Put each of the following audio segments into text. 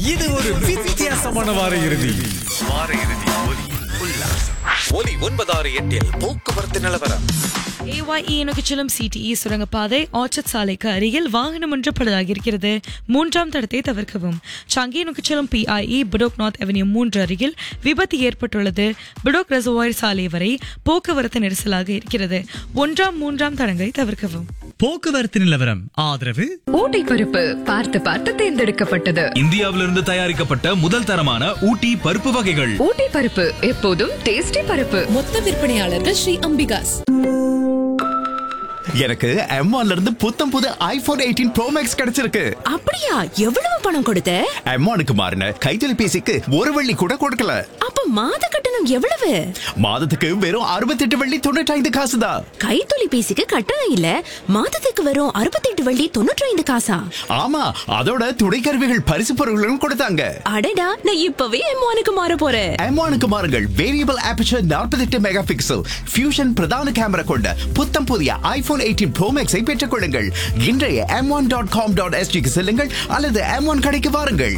இது ஒரு வித்தியாசமான வார இறுதி வார இறுதி ஒலியில் உல்லாசம் ஒலி ஒன்பதாறு எட்டில் போக்குவரத்து நிலவரம் ஏஒய்இ நோக்கி செல்லும் சிடிஇ சுரங்கப்பாதை ஆர்ச்சர்ட் சாலைக்கு அருகில் வாகனம் ஒன்று பழுதாகி இருக்கிறது மூன்றாம் தடத்தை தவிர்க்கவும் சங்கி நோக்கி செல்லும் பிஐஇ புடோக் நார்த் அவென்யூ மூன்று அருகில் விபத்து ஏற்பட்டுள்ளது புடோக் ரெசர்வாயர் சாலை வரை போக்குவரத்து நெரிசலாக இருக்கிறது ஒன்றாம் மூன்றாம் தடங்களை தவிர்க்கவும் போக்குவரத்து நிலவரம் ஆதரவு ஊட்டி பருப்பு பார்த்து பார்த்து தேர்ந்தெடுக்கப்பட்டது இந்தியாவிலிருந்து தயாரிக்கப்பட்ட முதல் தரமான ஊட்டி பருப்பு வகைகள் ஊட்டி பருப்பு எப்போதும் டேஸ்டி பருப்பு மொத்த விற்பனையாளர்கள் ஸ்ரீ அம்பிகாஸ் எனக்கு M1 ல இருந்து புத்தம் புது ஐபோன் எயிட்டீன் ப்ரோ மேக்ஸ் கிடைச்சிருக்கு அப்படியா எவ்வளவு பணம் கொடுத்த M1க்கு மாறின கைத்தொலைபேசிக்கு ஒரு வெள்ளி கூட கொடுக்கல அப்ப மாத கட்டணம் எவ்வளவு மாதத்துக்கு வெறும் அறுபத்தெட்டு வெள்ளி தொண்ணூற்றி காசு தான் கைத்தொலைபேசிக்கு கட்டணம் இல்ல மாதத்துக்கு வரும் அறுபத்தெட்டு வள்ளி தொண்ணூற்றி ஐந்து காசா ஆமா அதோட துணை கருவிகள் பரிசு பொருட்களும் கொடுத்தாங்க அடடா நான் இப்பவே எம்மானுக்கு மாற போறேன் M1க்கு மாறுங்கள் variable aperture 48 mega pixel fusion பிரதான கேமரா கொண்ட புத்தம் புதிய ஐபோன் எயிட்டீன் ப்ரோ மேக்ஸை பெற்றுக் கொள்ளுங்கள் இன்றைய M one dot com dot எஸ்டிக்கு செல்லுங்கள் அல்லது எம் ஒன் கடைக்கு வாருங்கள்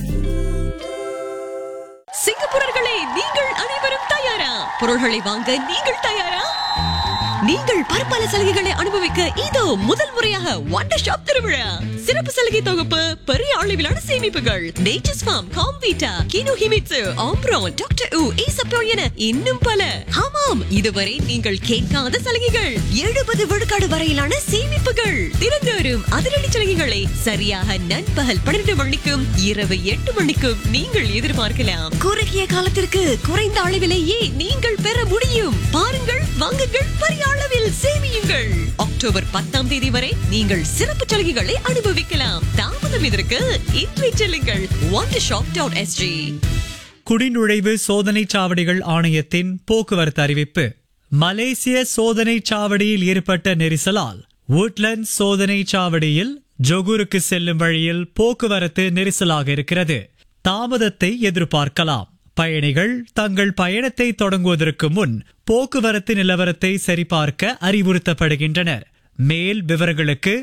சிங்கப்பூரர்களே நீங்கள் அனைவரும் தயாரா பொருள்களை வாங்க நீங்கள் தயாரா நீங்கள் பற்பல சலுகைகளை அனுபவிக்க இதோ முதல் முறையாக வண்டர் ஷாப் திருவிழா சிறப்பு சலுகை தொகுப்பு பெரிய அளவிலான சேமிப்புகள் Nature's Farm Comvita Kino Himitsu Ambron doctor உ ஈசப்போ என இன்னும் பல ஆமாம் இதுவரை நீங்கள் கேட்காத சலுகைகள் எழுபது விழுக்காடு வரையிலான சேமிப்புகள் தினந்தோறும் அதிரடி சலுகைகளை சரியாக நண்பகல் பன்னிரண்டு மணிக்கும் இரவு எட்டு மணிக்கும் நீங்கள் எதிர்பார்க்கலாம் குறுகிய காலத்திற்கு குறைந்த அளவிலேயே நீங்கள் பெற முடியும் பாருங்கள் வாங்குங்கள் பெரிய அளவில் சேமியுங்கள் அக்டோபர் பத்தாம் தேதி வரை நீங்கள் சிறப்பு சலுகைகளை அனுபவிக்கலாம் தாமதம் இதற்கு இன்றை செல்லுங்கள் ஒன் ஷாப் டாட் எஸ்ஜி குடிநுழைவு சோதனை சாவடிகள் ஆணையத்தின் போக்குவரத்து அறிவிப்பு மலேசிய சோதனை சாவடியில் ஏற்பட்ட நெரிசலால் woodlands சோதனை சாவடியில் ஜொகூருக்கு செல்லும் வழியில் போக்குவரத்து நெரிசலாக இருக்கிறது தாமதத்தை எதிர்பார்க்கலாம் பயணிகள் தங்கள் பயணத்தை தொடங்குவதற்கு முன் போக்குவரத்து நிலவரத்தை சரிபார்க்க அறிவுறுத்தப்படுகின்றனர் மேல் விவரங்களுக்கு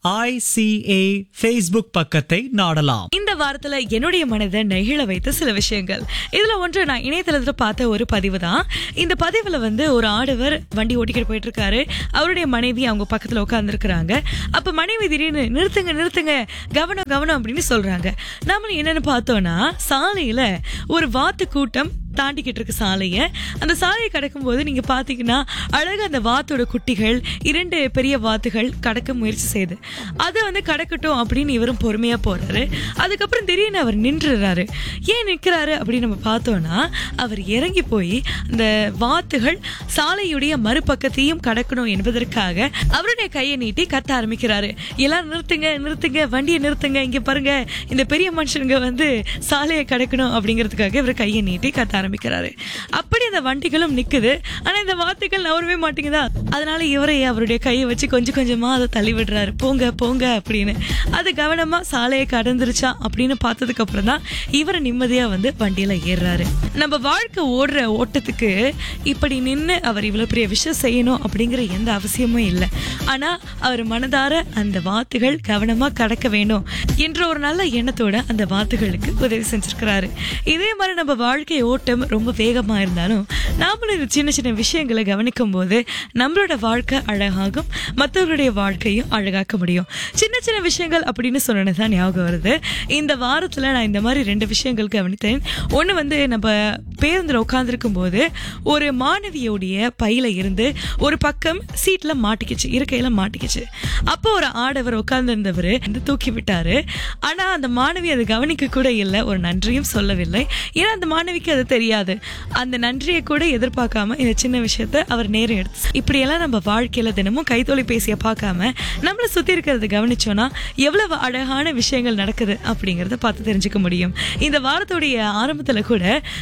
ஐசிஏ ஃபேஸ்புக் பக்கத்தை நாடலாம் இந்த வாரத்துல என்னுடைய மனதை நெகிழ வைத்த சில விஷயங்கள் இதுல ஒன்று நான் இணையதளத்துல பார்த்த ஒரு பதிவு தான் இந்த பதிவுல வந்து ஒரு ஆடவர் வண்டி ஓட்டிக்கிட்டு போயிட்டு இருக்காரு அவருடைய மனைவி அவங்க பக்கத்துல உட்கார்ந்துருக்காங்க அப்ப மனைவி திடீர்னு நிறுத்துங்க நிறுத்துங்க கவனம் கவனம் அப்படின்னு சொல்றாங்க நாமளும் என்னன்னு பார்த்தோம்னா சாலையில ஒரு வாத்து கூட்டம் தாண்டிக்கிட்டு இருக்கு சாலையை அந்த சாலையை கடக்கும்போது நீங்க பாத்தீங்கன்னா அழகா அந்த வாத்தோட குட்டிகள் இரண்டு பெரிய வாத்துகள் கடக்க முயற்சி செய்யுது அதை வந்து கடக்கட்டும் அப்படின்னு இவரும் பொறுமையா போறாரு அதுக்கப்புறம் திடீர்னு அவர் நின்றுறாரு ஏன் நிற்கிறாரு அப்படின்னு நம்ம பார்த்தோம்னா அவர் இறங்கி போய் அந்த வாத்துகள் சாலையுடைய மறுபக்கத்தையும் கடக்கணும் என்பதற்காக அவருடைய கையை நீட்டி கத்த ஆரம்பிக்கிறாரு எல்லாரும் நிறுத்துங்க நிறுத்துங்க வண்டியை நிறுத்துங்க இங்க பாருங்க இந்த பெரிய மனுஷனுங்க வந்து சாலையை கடக்கணும் அப்படிங்கிறதுக்காக இவர் கையை நீட்டி கத்த ஆரம்பிக்கிறாரு அப்படி அந்த வண்டிகளும் நிக்குது ஆனா இந்த வாத்துக்கள் நவரவே மாட்டேங்குதா அதனால இவரை அவருடைய கையை வச்சு கொஞ்சம் கொஞ்சமா அதை தள்ளி விடுறாரு போங்க போங்க அப்படின்னு அது கவனமா சாலையை கடந்துருச்சா அப்படின்னு பார்த்ததுக்கு அப்புறம் தான் இவர் நிம்மதியா வந்து வண்டியில ஏறுறாரு நம்ம வாழ்க்கை ஓடுற ஓட்டத்துக்கு இப்படி நின்று அவர் இவ்வளவு பெரிய விஷயம் செய்யணும் அப்படிங்கிற எந்த அவசியமும் இல்லை ஆனா அவர் மனதார அந்த வாத்துகள் கவனமா கடக்க வேணும் என்ற ஒரு நல்ல எண்ணத்தோட அந்த வாத்துகளுக்கு உதவி செஞ்சிருக்கிறாரு இதே மாதிரி நம்ம வாழ்க்கை ஓட்டம் ரொம்ப வேகமா இருந்தாலும் நாமளும் இந்த சின்ன சின்ன விஷயங்களை கவனிக்கும் போது நம்மளோட வாழ்க்கை அழகாகும் மற்றவர்களுடைய வாழ்க்கையும் அழகாக்க முடியும் சின்ன சின்ன விஷயங்கள் அப்படின்னு சொன்னது தான் ஞாபகம் வருது இந்த வாரத்துல நான் இந்த மாதிரி ரெண்டு விஷயங்கள் கவனித்தேன் ஒன்று வந்து நம்ம பேருந்தில் உட்காந்துருக்கும் போது ஒரு மாணவியோடைய பையில இருந்து ஒரு பக்கம் சீட்ல மாட்டிக்கிச்சு இருக்கையில மாட்டிக்கிச்சு அப்போ ஒரு ஆடவர் உட்கார்ந்திருந்தவர் வந்து தூக்கி விட்டாரு ஆனா அந்த மாணவி அதை கவனிக்க கூட இல்லை ஒரு நன்றியும் சொல்லவில்லை ஏன்னா அந்த மாணவிக்கு அது தெரியாது அந்த நன்றியை கூட எதிர்பார்க்காம இந்த சின்ன விஷயத்த அவர் நேரம் எடுத்து இப்படியெல்லாம் நம்ம வாழ்க்கையில தினமும் கைத்தொலைபேசியை பார்க்காம நம்மளை சுத்தி இருக்கிறத கவனிச்சோம்னா எவ்வளவு அழகான விஷயங்கள் நடக்குது அப்படிங்கறத பார்த்து தெரிஞ்சுக்க முடியும் இந்த வாரத்துடைய ஆரம்பத்துல கூட நான் வந்து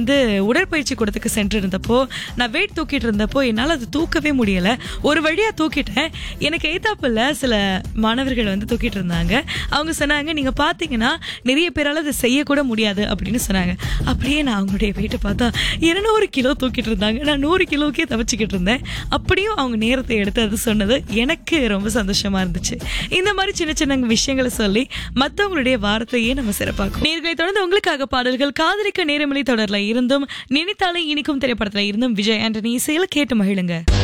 வந்து உடற்பயிற்சி கூடத்துக்கு சென்று இருந்தப்போ நான் வெயிட் தூக்கிட்டு இருந்தப்போ என்னால் அது தூக்கவே முடியல ஒரு வழியா தூக்கிட்டேன் எனக்கு எய்தாப்பில் சில மாணவர்கள் வந்து தூக்கிட்டு இருந்தாங்க அவங்க சொன்னாங்க நீங்க பாத்தீங்கன்னா நிறைய பேரால அதை செய்யக்கூட முடியாது அப்படின்னு சொன்னாங்க அப்படியே நான் அவங்களுடைய வெயிட்டை பார்த்தா இருநூறு கிலோ தூக்கிட்டு இருந்தாங்க நான் நூறு கிலோக்கே தவிச்சுக்கிட்டு இருந்தேன் அப்படியும் அவங்க நேரத்தை எடுத்து அது சொன்னது எனக்கு ரொம்ப சந்தோஷமா இருந்துச்சு இந்த மாதிரி சின்ன சின்ன விஷயங்களை சொல்லி மற்றவங்களுடைய வார்த்தையே நம்ம சிறப்பாக்கும் நேர்களை தொடர்ந்து உங்களுக்காக பாடல்கள் காதலிக்க நேரமில்லை தொடர்ல இருந்தும் நினைத்தாலே இனிக்கும் திரைப்படத்துல இருந்தும் விஜய் ஆண்டனி இசையில கேட்டு மகிழுங்க